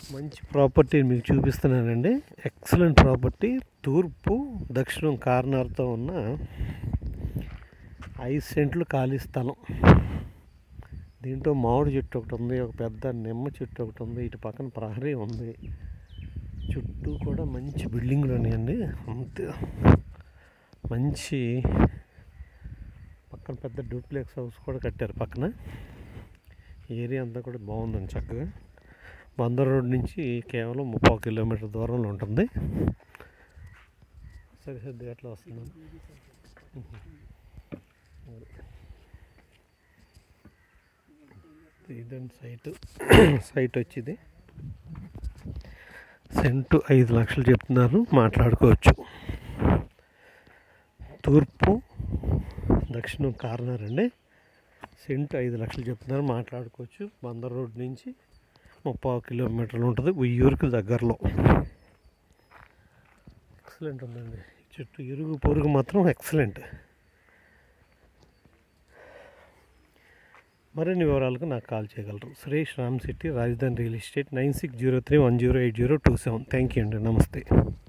మంచి ప్రాపర్టీ మీకు చూపిస్తున్నానండి ఎక్సలెంట్ ప్రాపర్టీ తూర్పు దక్షిణం కార్నర్తో ఉన్న ఐదు సెంట్లు ఖాళీ స్థలం దీంట్లో మామిడి చెట్టు ఒకటి ఉంది ఒక పెద్ద నిమ్మ చెట్టు ఒకటి ఉంది ఇటు పక్కన ప్రహరీ ఉంది చుట్టూ కూడా మంచి బిల్డింగ్లు ఉన్నాయండి అంతే మంచి పక్కన పెద్ద డూప్లెక్స్ హౌస్ కూడా కట్టారు పక్కన ఏరియా అంతా కూడా బాగుందండి చక్కగా బందర్ రోడ్ నుంచి కేవలం ముప్పై కిలోమీటర్ దూరంలో ఉంటుంది సరిహద్దు ఎట్లా వస్తున్నాను ఇదండి సైట్ సైట్ వచ్చింది సెంటు ఐదు లక్షలు చెప్తున్నారు మాట్లాడుకోవచ్చు తూర్పు దక్షిణం కార్నర్ అండి సెంటు ఐదు లక్షలు చెప్తున్నారు మాట్లాడుకోవచ్చు బందర్ రోడ్ నుంచి ముప్పై కిలోమీటర్లు ఉంటుంది ఉయ్యూరుకి దగ్గరలో ఎక్సలెంట్ ఉందండి చుట్టూ ఇరుగు పొరుగు మాత్రం ఎక్సలెంట్ మరిన్ని వివరాలకు నాకు కాల్ చేయగలరు సురేష్ రామ్ సిటీ రాజధాని real estate nine six zero three one zero eight zero two seven thank you అండి నమస్తే